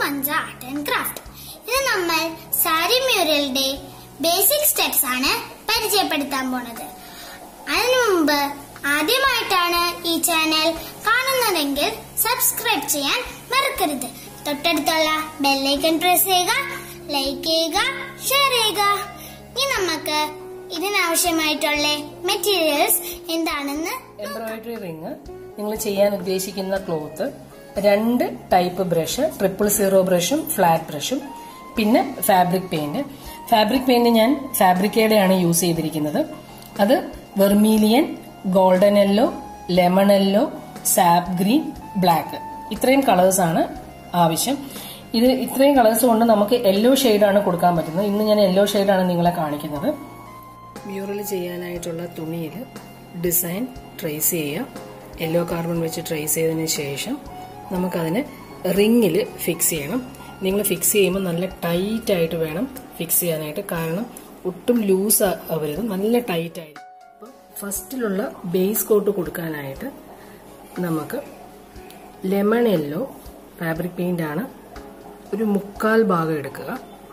മഞ്ച art and craft ഇത് നമ്മൾ sari മ്യൂറലിന്റെ basic steps ആണ് പരിചയപ്പെടുത്താൻ പോണത് അതിനു മുമ്പ് ആദ്യമായിട്ടാണ് ഈ ചാനൽ കാണുന്നതെങ്കിൽ സബ്സ്ക്രൈബ് ചെയ്യാൻ മറക്കരുത് തൊട്ടടുത്തുള്ള ബെല്ലൈക്കൺ പ്രസ് ചെയ്യുക ലൈക്ക് ചെയ്യുക ഷെയർ ചെയ്യുക ഇനി നമുക്ക് ഇതിനാവശ്യമായിട്ടുള്ള മെറ്റീരിയൽസ് എന്താണെന്ന് എംബ്രോയിഡറി റിങ് നിങ്ങൾ ചെയ്യാൻ ഉദ്ദേശിക്കുന്ന ക്ലോത്ത് രണ്ട് ടൈപ്പ് ബ്രഷ് ട്രിപ്പിൾ സീറോ ബ്രഷും ഫ്ലാറ്റ് ബ്രഷും പിന്നെ ഫാബ്രിക് പെയിന്റ് ഫാബ്രിക് പെയിന്റ് ഞാൻ ഫാബ്രിക്കയുടെയാണ് യൂസ് ചെയ്തിരിക്കുന്നത് അത് vermilion golden yellow lemon yellow sap green black ഇത്രയും കളേഴ്സ് ആണ് ആവശ്യം ഇത് ഇത്രയും കളേഴ്സ് കൊണ്ട് നമുക്ക് യെല്ലോ ഷെയ്ഡാണ് കൊടുക്കാൻ പറ്റുന്നത് ഇന്ന് ഞാൻ യെല്ലോ ഷെയ്ഡാണ് നിങ്ങളെ കാണിക്കുന്നത് മ്യൂറൽ ചെയ്യാനായിട്ടുള്ള തുണിയിൽ ഡിസൈൻ ട്രേസ് ചെയ്യുക യെല്ലോ കാർബൺ വെച്ച് ട്രേസ് ചെയ്തതിന് ശേഷം നമുക്കതിനെ റിങ്ങിൽ ഫിക്സ് ചെയ്യണം നിങ്ങൾ ഫിക്സ് ചെയ്യുമ്പോൾ നല്ല ടൈറ്റ് ആയിട്ട് വേണം ഫിക്സ് ചെയ്യാനായിട്ട് കാരണം ഒട്ടും ലൂസ് ആവരുത് നല്ല ടൈറ്റ് ആയിട്ട് അപ്പോൾ ഫസ്റ്റിലുള്ള ബേസ് കോട്ട് കൊടുക്കാനായിട്ട് നമുക്ക് ലെമൺ യെല്ലോ ഫാബ്രിക് പെയിന്റ് ആണ് ഒരു മുക്കാൽ ഭാഗം എടുക്കുക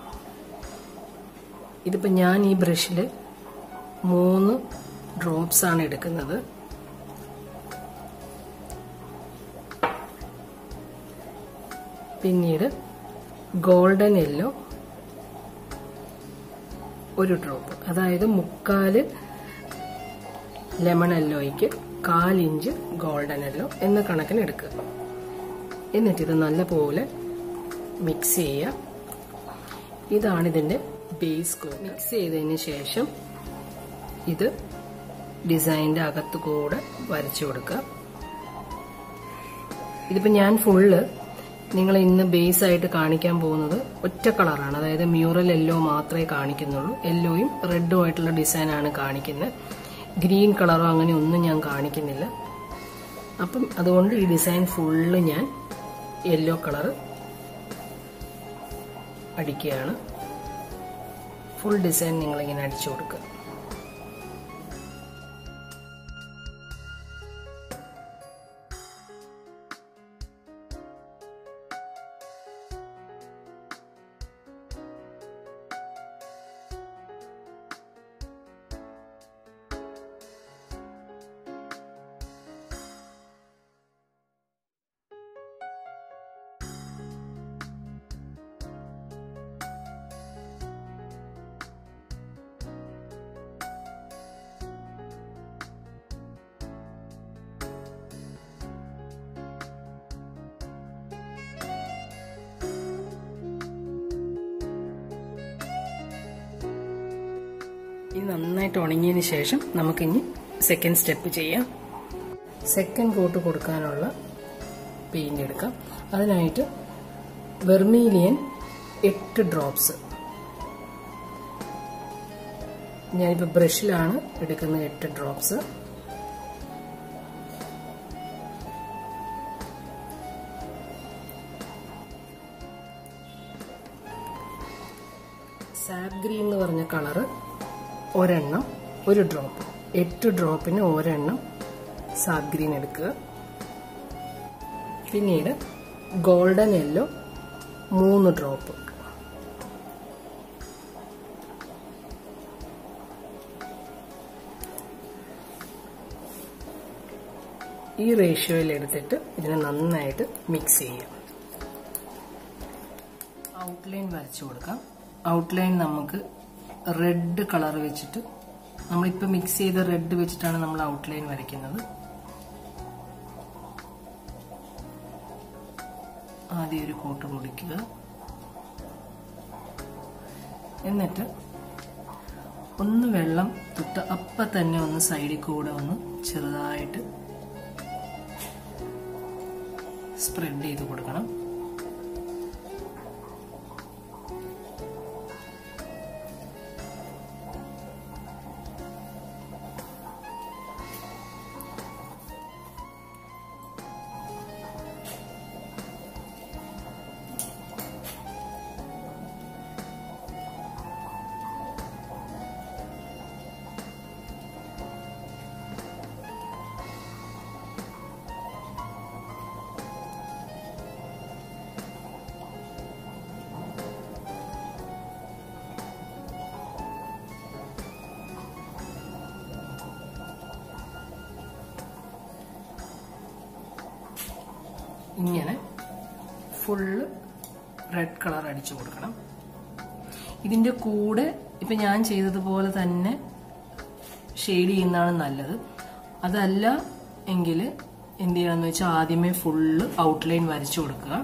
ഇതിപ്പോൾ ഞാൻ ഈ ബ്രഷിൽ മൂന്ന് ഡ്രോപ്സ് ആണ് എടുക്കുന്നത് പിന്നീട് ഗോൾഡൻ യെല്ലോ ഒരു ഡ്രോപ്പ് അതായത് മുക്കാല് ലെമൺ യെല്ലോയ്ക്ക് കാലിഞ്ച് ഗോൾഡൻ യെല്ലോ എന്ന കണക്കിന് എടുക്കുക എന്നിട്ട് ഇത് നല്ലപോലെ മിക്സ് ചെയ്യുക ഇതാണ് ഇതിന്റെ ബേസ് കോട്ട് മിക്സ് ചെയ്തതിന് ശേഷം ഇത് ഡിസൈനിന്റെ അകത്ത് കൂടെ വരച്ചു കൊടുക്കുക ഇതിപ്പോ ഞാൻ ഫുള്ള് നിങ്ങൾ ഇന്ന് ബേസ് ആയിട്ട് കാണിക്കാൻ പോകുന്നത് ഒറ്റ കളറാണ് അതായത് മ്യൂറൽ യെല്ലോ മാത്രമേ കാണിക്കുന്നുള്ളൂ യെല്ലോയും റെഡും ആയിട്ടുള്ള ഡിസൈനാണ് കാണിക്കുന്നത് ഗ്രീൻ കളറോ അങ്ങനെ ഒന്നും ഞാൻ കാണിക്കുന്നില്ല അപ്പം അതുകൊണ്ട് ഈ ഡിസൈൻ ഫുള്ള് ഞാൻ യെല്ലോ കളർ അടിക്കുകയാണ് ഫുൾ ഡിസൈൻ നിങ്ങളിങ്ങനെ അടിച്ചു കൊടുക്കുക ഇത് നന്നായിട്ട് ഉണങ്ങിയതിന് ശേഷം നമുക്കിനി സെക്കൻഡ് സ്റ്റെപ്പ് ചെയ്യാം സെക്കൻഡ് കോട്ട് കൊടുക്കാനുള്ള പെയിന്റ് എടുക്കാം അതിനായിട്ട് വെർമീലിയൻ എട്ട് ഡ്രോപ്സ് ഞാനിപ്പോൾ ബ്രഷിലാണ് എടുക്കുന്ന എട്ട് ഡ്രോപ്സ് സാപ്പ് ഗ്രീൻ എന്ന് പറഞ്ഞ കളറ് ഒരെണ്ണം ഒരു ഡ്രോപ്പ് എട്ട് ഡ്രോപ്പിന് ഒരെണ്ണം സാപ്പ് ഗ്രീൻ എടുക്കുക പിന്നീട് ഗോൾഡൻ യെല്ലോ മൂന്ന് ഡ്രോപ്പ് ഈ റേഷ്യോയിൽ എടുത്തിട്ട് ഇതിനെ നന്നായിട്ട് മിക്സ് ചെയ്യാം ഔട്ട്ലൈൻ വരച്ചു കൊടുക്കാം ഔട്ട്ലൈൻ നമുക്ക് റെഡ് കളർ വെച്ചിട്ട് നമ്മളിപ്പോൾ മിക്സ് ചെയ്ത റെഡ് വെച്ചിട്ടാണ് നമ്മൾ ഔട്ട്ലൈൻ വരയ്ക്കുന്നത് ആദ്യം ഒരു കോട്ട് കൊടുക്കുക എന്നിട്ട് ഒന്ന് വെള്ളം തൊട്ട് അപ്പം തന്നെ ഒന്ന് സൈഡിൽ കൂടെ ഒന്ന് ചെറുതായിട്ട് സ്പ്രെഡ് ചെയ്ത് കൊടുക്കണം ഇങ്ങനെ ഫുള്ള് റെഡ് കളർ അടിച്ചു കൊടുക്കണം ഇതിന്റെ കൂടെ ഇപ്പൊ ഞാൻ ചെയ്തതുപോലെ തന്നെ ഷെയ്ഡ് ചെയ്യുന്നതാണ് നല്ലത് അതല്ല എങ്കിൽ എന്ത് ചെയ്യാന്ന് വെച്ചാൽ ആദ്യമേ ഫുള്ള് ഔട്ട്ലൈൻ വരച്ചു കൊടുക്കുക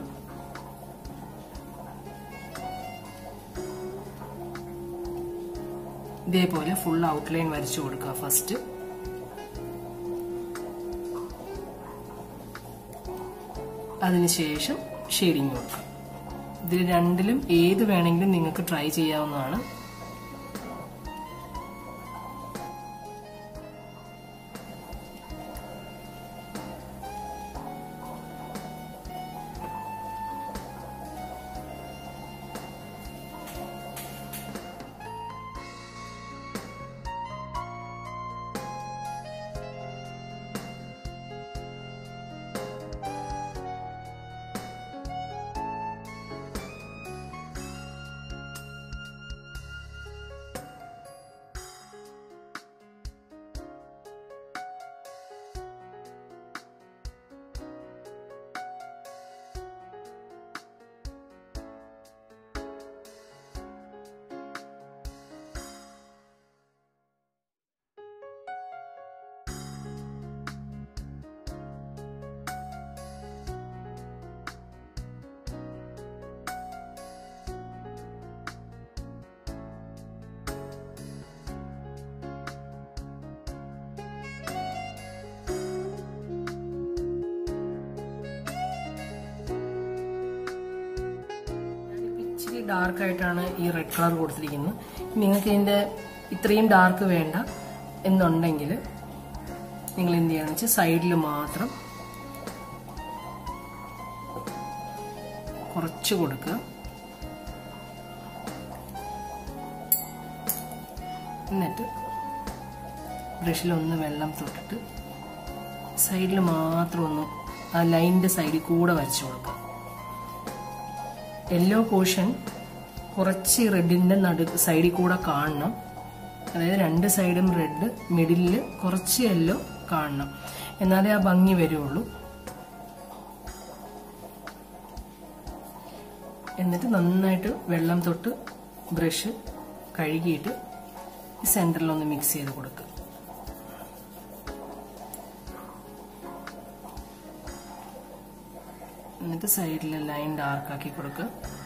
ഇതേപോലെ ഫുൾ ഔട്ട്ലൈൻ വരച്ചു കൊടുക്കുക ഫസ്റ്റ് അതിനുശേഷം ഷെയ്ഡിങ് കൊടുക്കുക ഇതിൽ രണ്ടിലും ഏത് വേണമെങ്കിലും നിങ്ങൾക്ക് ട്രൈ ചെയ്യാവുന്നതാണ് ഞാനിപ്പോ ഇച്ചിരി ഡാർക്ക് ആയിട്ടാണ് ഈ റെഡ് കളർ കൊടുത്തിരിക്കുന്നത് നിങ്ങൾക്ക് ഇതിന്റെ ഇത്രയും ഡാർക്ക് വേണ്ട എന്നുണ്ടെങ്കിൽ നിങ്ങൾ എന്ത് ചെയ്യാന്ന് വെച്ചാൽ സൈഡിൽ മാത്രം കുറച്ച് കൊടുക്കുക എന്നിട്ട് ബ്രഷിലൊന്ന് വെള്ളം തൊട്ടിട്ട് സൈഡിൽ മാത്രം ഒന്ന് ആ ലൈനിന്റെ സൈഡിൽ കൂടെ വരച്ചു കൊടുക്കുക യെല്ലോ പോർഷൻ കുറച്ച് റെഡിന്റെ നടു സൈഡിൽ കൂടെ കാണണം അതായത് രണ്ട് സൈഡും റെഡ് മിഡിലിൽ കുറച്ച് യെല്ലോ കാണണം എന്നാലേ ആ ഭംഗി വരുള്ളൂ എന്നിട്ട് നന്നായിട്ട് വെള്ളം തൊട്ട് ബ്രഷ് കഴുകിയിട്ട് സെന്ററിൽ ഒന്ന് മിക്സ് ചെയ്ത് കൊടുക്കുക എന്നിട്ട് സൈഡിൽ ലൈൻ ഡാർക്ക് ആക്കി കൊടുക്കുക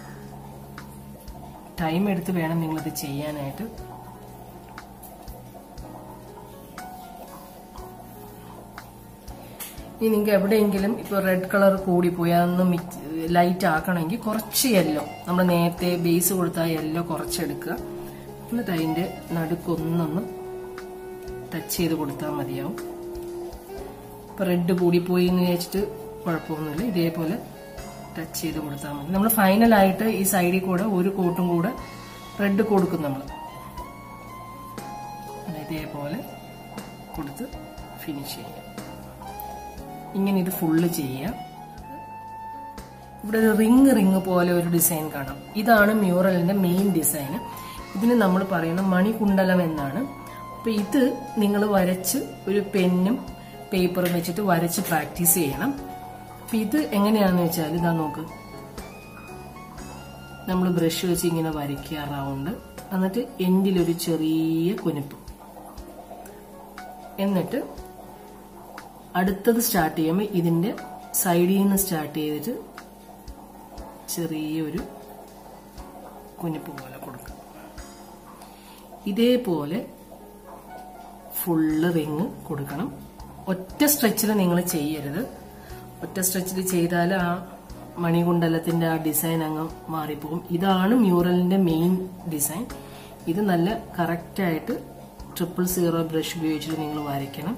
ടൈം എടുത്ത് വേണം നിങ്ങളിത് ചെയ്യാനായിട്ട് ഇനി നിങ്ങൾക്ക് എവിടെയെങ്കിലും ഇപ്പോൾ റെഡ് കളർ കൂടിപ്പോയി അതൊന്ന് മിക്സ് ലൈറ്റ് ആക്കണമെങ്കിൽ കുറച്ച് യെല്ലോ നമ്മൾ നേരത്തെ ബേസ് കൊടുത്ത ആ യെല്ലോ കുറച്ചെടുക്കുക എന്നിട്ട് അതിന്റെ നടുക്കൊന്നൊന്ന് ടച്ച് ചെയ്ത് കൊടുത്താൽ മതിയാവും ഇപ്പൊ റെഡ് കൂടിപ്പോയി എന്ന് വിചാരിച്ചിട്ട് കുഴപ്പമൊന്നുമില്ല ഇതേപോലെ ടച്ച് ചെയ്ത് കൊടുത്താൽ മതി നമ്മൾ ഫൈനലായിട്ട് ഈ സൈഡിൽ കൂടെ ഒരു കോട്ടും കൂടെ റെഡ് കൊടുക്കും നമ്മൾ ഇതേപോലെ കൊടുത്ത് ഫിനിഷ് ചെയ്യാം ഇങ്ങനെ ഇത് ഫുള്ള് ചെയ്യാം ഇവിടെ ഒരു റിങ് റിങ് പോലെ ഒരു ഡിസൈൻ കാണാം ഇതാണ് മ്യൂറലിന്റെ മെയിൻ ഡിസൈൻ ഇതിന് നമ്മൾ പറയുന്ന മണികുണ്ടലം എന്നാണ് അപ്പൊ ഇത് നിങ്ങൾ വരച്ച് ഒരു പെന്നും പേപ്പറും വെച്ചിട്ട് വരച്ച് പ്രാക്ടീസ് ചെയ്യണം അപ്പൊ ഇത് എങ്ങനെയാന്ന് വെച്ചാൽ ഇതാ നോക്ക് നമ്മൾ ബ്രഷ് വെച്ച് ഇങ്ങനെ വരയ്ക്കുക റൗണ്ട് എന്നിട്ട് എൻഡിലൊരു ചെറിയ കുനിപ്പ് എന്നിട്ട് അടുത്തത് സ്റ്റാർട്ട് ചെയ്യുമ്പോൾ ഇതിന്റെ സൈഡിൽ നിന്ന് സ്റ്റാർട്ട് ചെയ്തിട്ട് ചെറിയൊരു കുനിപ്പ് പോലെ കൊടുക്കുക ഇതേപോലെ ഫുള്ള് റിങ് കൊടുക്കണം ഒറ്റ സ്ട്രെച്ചിൽ നിങ്ങൾ ചെയ്യരുത് ഒറ്റ സ്ട്രെച്ചിൽ ചെയ്താൽ ആ മണികുണ്ടലത്തിന്റെ ആ ഡിസൈൻ അങ്ങ് മാറിപ്പോകും ഇതാണ് മ്യൂറലിന്റെ മെയിൻ ഡിസൈൻ ഇത് നല്ല കറക്റ്റായിട്ട് ട്രിപ്പിൾ സീറോ ബ്രഷ് ഉപയോഗിച്ചിട്ട് നിങ്ങൾ വരയ്ക്കണം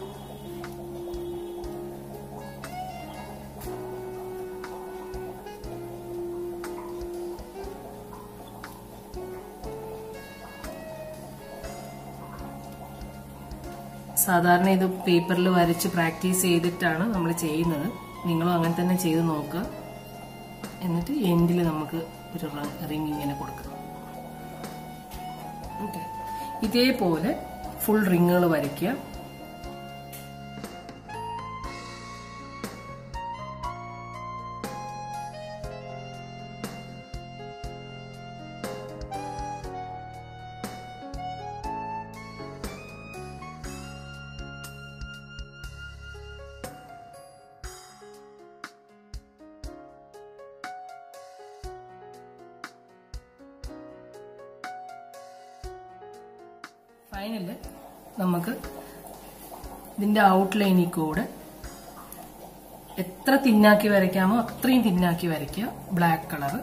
സാധാരണ ഇത് പേപ്പറിൽ വരച്ച് പ്രാക്ടീസ് ചെയ്തിട്ടാണ് നമ്മൾ ചെയ്യുന്നത് നിങ്ങളും അങ്ങനെ തന്നെ ചെയ്ത് നോക്കുക എന്നിട്ട് എൻഡിൽ നമുക്ക് ഒരു റിങ് ഇങ്ങനെ കൊടുക്കാം ഓക്കെ ഇതേപോലെ ഫുൾ റിങ്ങുകൾ വരയ്ക്കുക ഫൈനല് നമുക്ക് ഇതിന്റെ ഔട്ട്ലൈനിൽ കൂടെ എത്ര തിന്നാക്കി വരയ്ക്കാമോ അത്രയും തിന്നാക്കി വരയ്ക്കുക ബ്ലാക്ക് കളറ്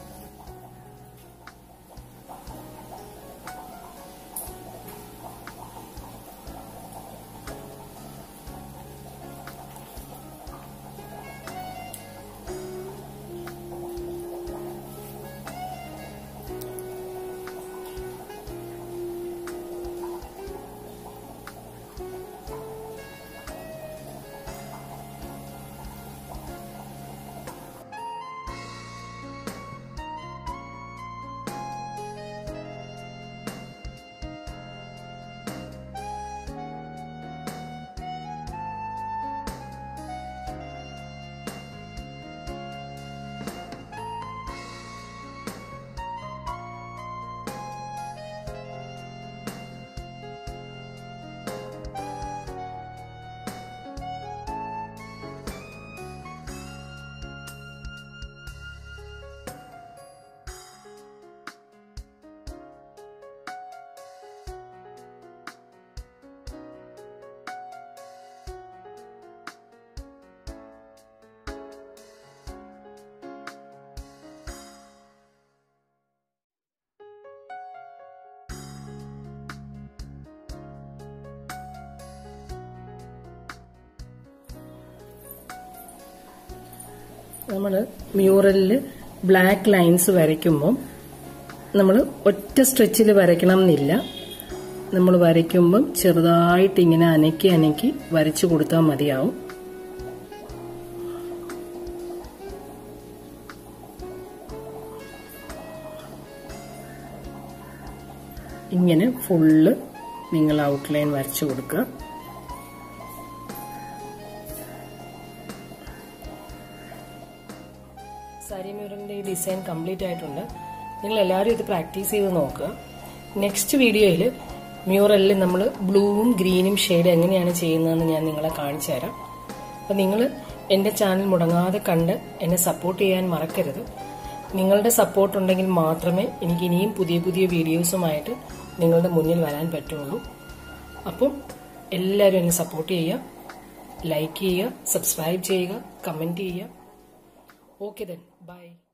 നമ്മൾ മ്യൂറലിൽ ബ്ലാക്ക് ലൈൻസ് വരയ്ക്കുമ്പോൾ നമ്മൾ ഒറ്റ സ്ട്രെച്ചിൽ വരയ്ക്കണം എന്നില്ല നമ്മൾ വരയ്ക്കുമ്പം ചെറുതായിട്ട് ഇങ്ങനെ അനക്കി അനക്കി വരച്ചു കൊടുത്താൽ മതിയാവും ഇങ്ങനെ ഫുള്ള് നിങ്ങൾ ഔട്ട്ലൈൻ വരച്ചു കൊടുക്കുക സാരി മ്യൂറലിന്റെ ഈ ഡിസൈൻ കംപ്ലീറ്റ് ആയിട്ടുണ്ട് നിങ്ങൾ എല്ലാവരും ഇത് പ്രാക്ടീസ് ചെയ്ത് നോക്കുക നെക്സ്റ്റ് വീഡിയോയിൽ മ്യൂറലിൽ നമ്മൾ ബ്ലൂവും ഗ്രീനും ഷെയ്ഡ് എങ്ങനെയാണ് ചെയ്യുന്നതെന്ന് ഞാൻ നിങ്ങളെ കാണിച്ചു തരാം അപ്പം നിങ്ങൾ എൻ്റെ ചാനൽ മുടങ്ങാതെ കണ്ട് എന്നെ സപ്പോർട്ട് ചെയ്യാൻ മറക്കരുത് നിങ്ങളുടെ സപ്പോർട്ട് ഉണ്ടെങ്കിൽ മാത്രമേ എനിക്ക് ഇനിയും പുതിയ പുതിയ വീഡിയോസുമായിട്ട് നിങ്ങളുടെ മുന്നിൽ വരാൻ പറ്റുള്ളൂ അപ്പം എല്ലാവരും എന്നെ സപ്പോർട്ട് ചെയ്യുക ലൈക്ക് ചെയ്യുക സബ്സ്ക്രൈബ് ചെയ്യുക കമൻറ്റ് ചെയ്യുക Okay then, bye.